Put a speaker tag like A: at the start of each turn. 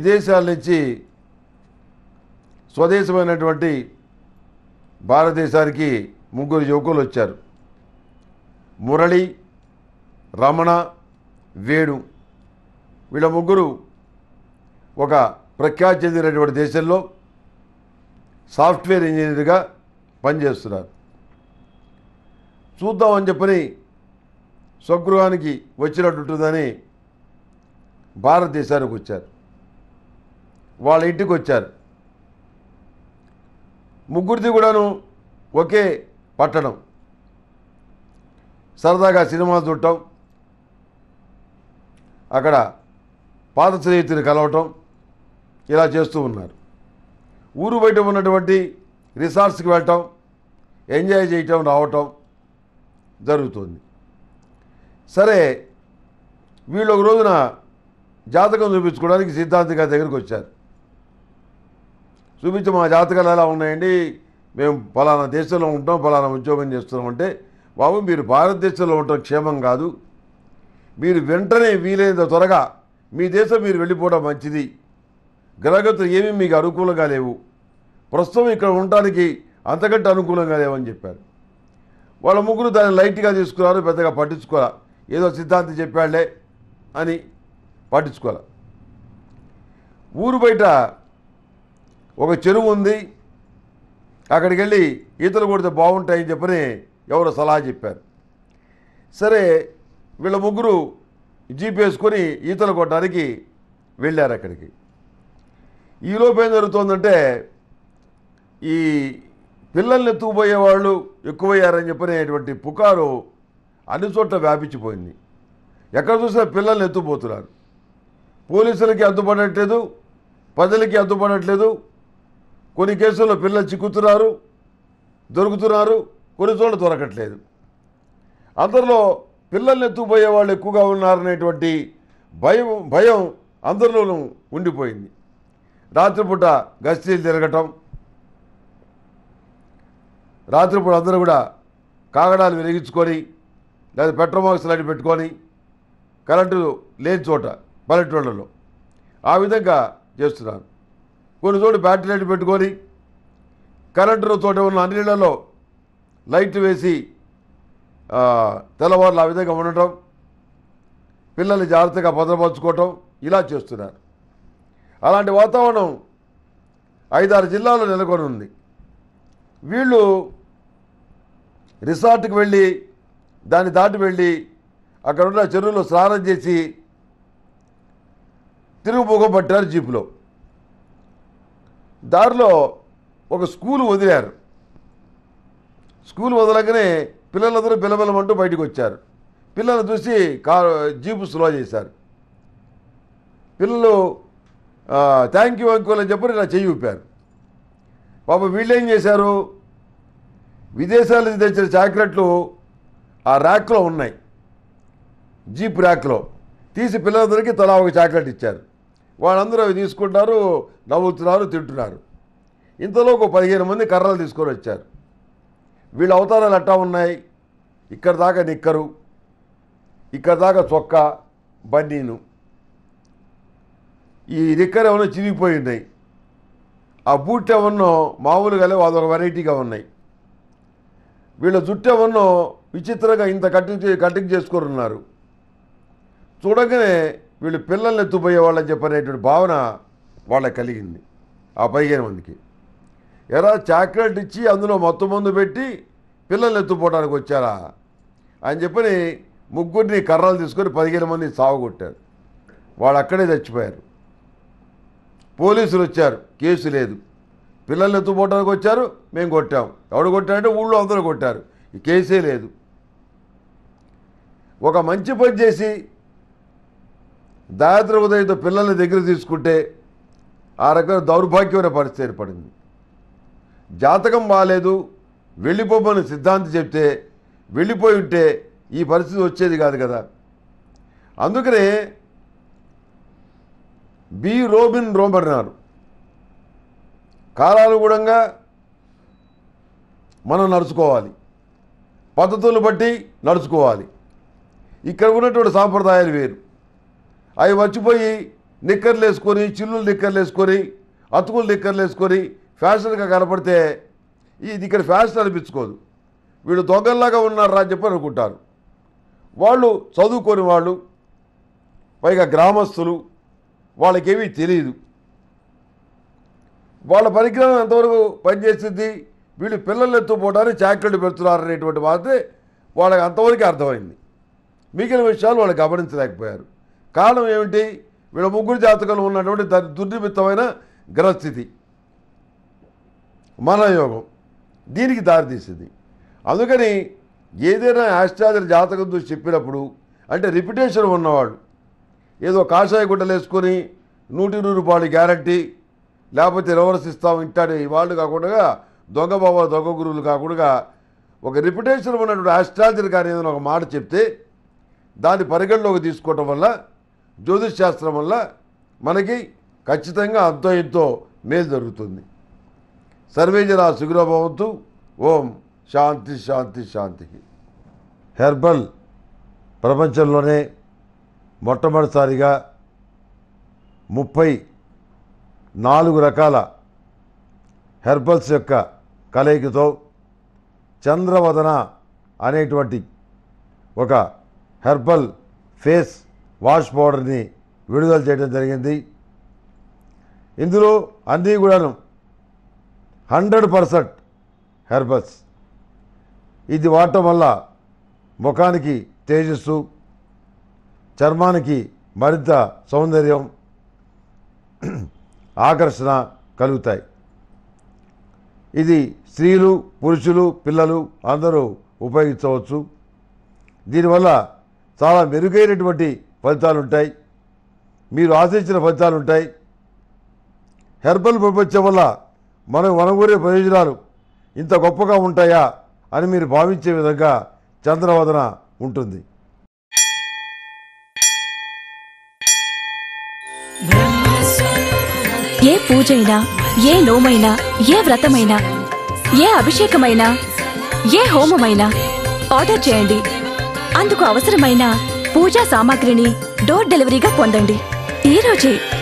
A: విదేశాల నుంచి స్వదేశమైనటువంటి భారతదేశానికి ముగ్గురు యువకులు వచ్చారు మురళి రమణ వేణు వీళ్ళ ముగ్గురు ఒక ప్రఖ్యాతి చెందినటువంటి దేశంలో సాఫ్ట్వేర్ ఇంజనీర్గా పనిచేస్తున్నారు చూద్దామని చెప్పని స్వగృహానికి వచ్చినట్టుంటుందని భారతదేశానికి వచ్చారు వాళ్ళ ఇంటికి వచ్చారు ముగ్గురిది కూడాను ఒకే పట్టణం సరదాగా సినిమా చూడటం అక్కడ పాత స్నేహితుని కలవటం ఇలా చేస్తూ ఉన్నారు ఊరు బయట ఉన్నటువంటి రిసార్ట్స్కి వెళ్ళటం ఎంజాయ్ చేయటం రావటం జరుగుతుంది సరే వీళ్ళు ఒక రోజున జాతకం చూపించుకోవడానికి సిద్ధాంతి గారి దగ్గరికి వచ్చారు చూపించి మా జాతకాలు ఎలా ఉన్నాయండి మేము ఫలానా దేశంలో ఉంటాం ఫలానా ఉద్యోగం చేస్తున్నాం అంటే బాబు మీరు భారతదేశంలో ఉండటం క్షేమం కాదు మీరు వెంటనే వీలైనంత త్వరగా మీ దేశం మీరు వెళ్ళిపోవడం మంచిది గ్రహగతులు ఏమీ మీకు అనుకూలంగా లేవు ప్రస్తుతం ఇక్కడ ఉండటానికి అంతకంటే అనుకూలంగా లేవని చెప్పారు వాళ్ళ ముగ్గురు దాన్ని లైట్గా తీసుకున్నారు పెద్దగా పట్టించుకోలే ఏదో సిద్ధాంతి చెప్పాళ్లే అని పట్టించుకోలే ఊరు బయట ఒక చెరువు ఉంది అక్కడికి వెళ్ళి ఈతలు కొడితే బాగుంటాయని చెప్పని ఎవరో సలహా చెప్పారు సరే వీళ్ళ ముగ్గురు జీప్ వేసుకొని ఈతలు కొట్టడానికి వెళ్ళారు అక్కడికి ఈలోపు ఏం జరుగుతుందంటే ఈ పిల్లల్ని ఎత్తుకుపోయే వాళ్ళు ఎక్కువయ్యారని చెప్పనేటువంటి పుకారు అన్ని చోట్ల వ్యాపించిపోయింది ఎక్కడ చూసినా పిల్లల్ని ఎత్తుకుపోతున్నారు పోలీసులకి అందుపడట్లేదు ప్రజలకి అందుపడట్లేదు కొన్ని కేసుల్లో పిల్లలు చిక్కుతున్నారు దొరుకుతున్నారు కొన్ని చోట్ల దొరకట్లేదు అందరిలో పిల్లల్ని ఎత్తుకుపోయే వాళ్ళు ఎక్కువగా ఉన్నారనేటువంటి భయం భయం అందరిలోనూ ఉండిపోయింది రాత్రిపూట గస్తీలు తిరగటం రాత్రిపూట అందరూ కూడా కాగడాలు వెలిగించుకొని లేదా పెట్రోల్ బాక్స్ లైట్ పెట్టుకొని కరెంటు లేని చోట పల్లెటూళ్ళలో ఆ విధంగా చేస్తున్నారు కొన్ని చోట్ల బ్యాటరీ లైట్ పెట్టుకొని కరెంటు తోట ఉన్న అన్నిళ్లలో లైట్ వేసి ఆ, తెల్లవారులు ఆ విధంగా ఉండటం పిల్లల్ని జాగ్రత్తగా భద్రపరచుకోవటం ఇలా చేస్తున్నారు అలాంటి వాతావరణం ఐదారు జిల్లాల్లో నెలకొని ఉంది వీళ్ళు రిసార్ట్కి వెళ్ళి దాన్ని దాటి వెళ్ళి అక్కడ ఉన్న చెరువులో స్నానం చేసి తిరుగుముఖం పట్టారు జీపులో దారిలో ఒక స్కూల్ వదిలారు స్కూల్ వదలగానే పిల్లలందరూ పిల్లబిల్లమంటూ బయటకు వచ్చారు పిల్లలు చూసి కారు జీపు స్లో చేశారు పిల్లలు థ్యాంక్ యూ అంకుల్ అని చెప్పి నా చెయ్యి ఊపారు పాప వీళ్ళు ఏం చేశారు విదేశాల నుంచి తెచ్చిన చాక్లెట్లు ఆ ర్యాక్లో ఉన్నాయి జీప్ ర్యాక్లో తీసి పిల్లలందరికీ తలా ఒక చాక్లెట్ ఇచ్చారు వాళ్ళందరూ అవి తీసుకుంటారు నవ్వుతున్నారు తింటున్నారు ఇంతలో ఒక పదిహేను మంది కర్రలు తీసుకొని వచ్చారు వీళ్ళ అవతారాలు ఎట్టా ఉన్నాయి ఇక్కడ దాకా నిక్కరు ఇక్కడ దాకా చొక్కా బన్నీను ఈ నిక్కర్ ఏమన్నా చిరిగిపోయి ఉన్నాయి ఆ బూట్ ఏమన్నో మామూలుగా లేవు అదొక వెరైటీగా ఉన్నాయి వీళ్ళ జుట్టు ఏమన్నో విచిత్రంగా ఇంత కటింగ్ చే- కటింగ్ చేసుకొని ఉన్నారు చూడగానే వీళ్ళు పిల్లల్ని ఎత్తుపోయే వాళ్ళని చెప్పనేటువంటి భావన వాళ్ళకి కలిగింది ఆ పదిహేను మందికి ఎరా చాక్లెట్ ఇచ్చి అందులో మొత్తం మందు పెట్టి పిల్లల్ని ఎత్తుపోవడానికి వచ్చారా అని చెప్పని ముగ్గురిని కర్రలు తీసుకొని పదిహేను మంది సావగొట్టారు వాళ్ళు అక్కడే చచ్చిపోయారు పోలీసులు వచ్చారు కేసు లేదు పిల్లల్ని ఎత్తుపోవడానికి వచ్చారు మేము కొట్టాం ఎవడు కొట్టారంటే ఊళ్ళో అందరూ కొట్టారు ఈ కేసే లేదు ఒక మంచి పని చేసి దాయత్ర ఉదయంతో పిల్లల్ని దగ్గర తీసుకుంటే ఆ రకమైన దౌర్భాగ్యమైన పరిస్థితి ఏర్పడింది జాతకం బాగాలేదు వెళ్ళిపోమని సిద్ధాంతి చెప్తే వెళ్ళిపోయి ఉంటే ఈ పరిస్థితి వచ్చేది కాదు కదా అందుకనే బి రోబిన్ రోమర్ అన్నారు కాలానుగుణంగా మనం నడుచుకోవాలి పద్ధతులు బట్టి నడుచుకోవాలి ఇక్కడ ఉన్నటువంటి సాంప్రదాయాలు వేరు అవి మర్చిపోయి నిక్కర్లు వేసుకొని చిల్లులు నిక్కర్లు వేసుకొని అతుకులు నిక్కర్లు వేసుకొని ఫ్యాషన్గా కనపడితే ఇది ఇక్కడ ఫ్యాషన్ అనిపించుకోదు వీళ్ళు దొంగల్లాగా ఉన్నారా అని చెప్పి అనుకుంటారు వాళ్ళు చదువుకొని వాళ్ళు పైగా గ్రామస్తులు వాళ్ళకేమీ తెలియదు వాళ్ళ పరిజ్ఞానం ఎంతవరకు పనిచేసింది వీళ్ళు పిల్లలు ఎత్తుపోవడానికి చాక్లెట్లు పెడుతున్నారు అనేటువంటి మాత్రమే వాళ్ళకి అంతవరకు అర్థమైంది మిగిలిన విషయాలు వాళ్ళు గమనించలేకపోయారు కారణం ఏమిటి వీళ్ళ ముగ్గురు జాతకంలో ఉన్నటువంటి దాని దుర్నిమిత్తమైన గ్రహస్థితి మనయోగం దీనికి దారితీసింది అందుకని ఏదైనా ఆస్ట్రాజర్ జాతకం చూసి చెప్పినప్పుడు అంటే రిపిటేషన్ ఉన్నవాడు ఏదో కాషాయ గుడ్డలు వేసుకొని నూటి నూరు రూపాయలు గ్యారంటీ లేకపోతే రివర్స్ ఇస్తాం ఇంటాడు వాళ్ళు కాకుండా దొంగ బాబా దొంగ గురువులు కాకుండా ఒక రిపిటేషన్ ఉన్నటువంటి ఆస్ట్రాలజర్ కానీ ఏదైనా ఒక మాట చెప్తే దాన్ని పరిగణలోకి తీసుకోవటం వల్ల జ్యోతిష్ శాస్త్రం వల్ల మనకి ఖచ్చితంగా అంతో ఎంతో మేలు జరుగుతుంది సర్వేజన సుగ్రభవంతు ఓం శాంతి శాంతి శాంతి హెర్బల్ ప్రపంచంలోనే మొట్టమొదటిసారిగా ముప్పై నాలుగు రకాల హెర్బల్స్ యొక్క కలయికతో చంద్రవదన అనేటువంటి ఒక హెర్బల్ ఫేస్ వాష్ పౌడర్ని విడుదల చేయడం జరిగింది ఇందులో అన్నీ కూడాను హండ్రెడ్ పర్సెంట్ హెర్బల్స్ ఇది వాడటం వల్ల ముఖానికి తేజస్సు చర్మానికి మరింత సౌందర్యం ఆకర్షణ కలుగుతాయి ఇది స్త్రీలు పురుషులు పిల్లలు అందరూ ఉపయోగించవచ్చు దీనివల్ల చాలా మెరుగైనటువంటి ఫలితాలు ఉంటాయి మీరు ఆశించిన ఫలితాలు ఉంటాయి హెర్బల్ ప్రపంచం వల్ల మనం వనగూరే ప్రయోజనాలు ఇంత గొప్పగా ఉంటాయా అని మీరు భావించే విధంగా చంద్రవదన ఉంటుంది
B: ఏ పూజైనా ఏ నోమైనా ఏ వ్రతమైనా ఏ అభిషేకమైనా ఏ హోమమైనా ఆర్డర్ చేయండి అందుకు అవసరమైన పూజా సామాగ్రిని డోర్ డెలివరీగా పొందండి ఈ రోజే